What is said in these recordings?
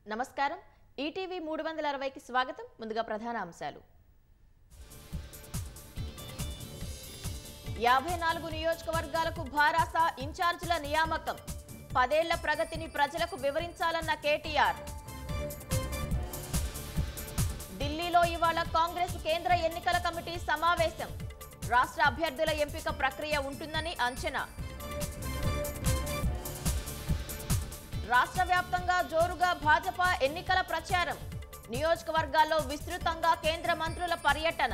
నమస్కారం ఈటీవీ మూడు వందల అరవైకి స్వాగతం ముందుగా ప్రధాన అంశాలు యాభై నాలుగు నియోజకవర్గాలకు భారాస ఇన్ఛార్జీల నియామకం పదేళ్ల ప్రగతిని ప్రజలకు వివరించాలన్న కేటీఆర్ ఢిల్లీలో ఇవాళ కాంగ్రెస్ కేంద్ర ఎన్నికల కమిటీ సమావేశం రాష్ట్ర అభ్యర్థుల ఎంపిక ప్రక్రియ ఉంటుందని అంచనా రాష్ట్ర వ్యాప్తంగా జోరుగా భాజపా ఎన్నికల ప్రచారం నియోజకవర్గాల్లో విస్తృతంగా కేంద్ర మంత్రుల పర్యటన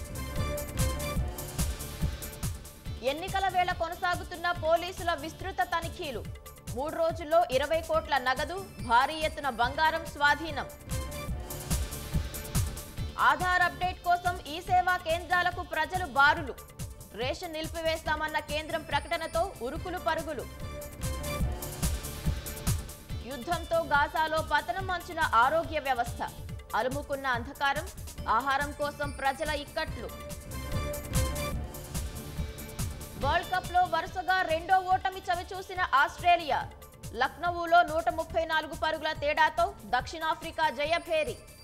ఎన్నికల వేళ కొనసాగుతున్న పోలీసుల విస్తృత తనిఖీలు మూడు రోజుల్లో ఇరవై కోట్ల నగదు భారీ ఎత్తున బంగారం స్వాధీనం ఆధార్ అప్డేట్ కోసం ఈ సేవా కేంద్రాలకు ప్రజలు బారులు రేషన్ నిలిపివేస్తామన్న కేంద్రం ప్రకటనతో ఉరుకులు పరుగులు యుద్ధంతో గాజాలో పతనం అంచిన ఆరోగ్య వ్యవస్థ అలుముకున్న అంధకారం ఆహారం కోసం ప్రజల ఇక్కట్లు వరల్డ్ కప్ లో వరుసగా రెండో ఓటమి చవిచూసిన ఆస్ట్రేలియా లక్నవూలో నూట ముప్పై నాలుగు పరుగుల తేడాతో దక్షిణాఫ్రికా జయభేరి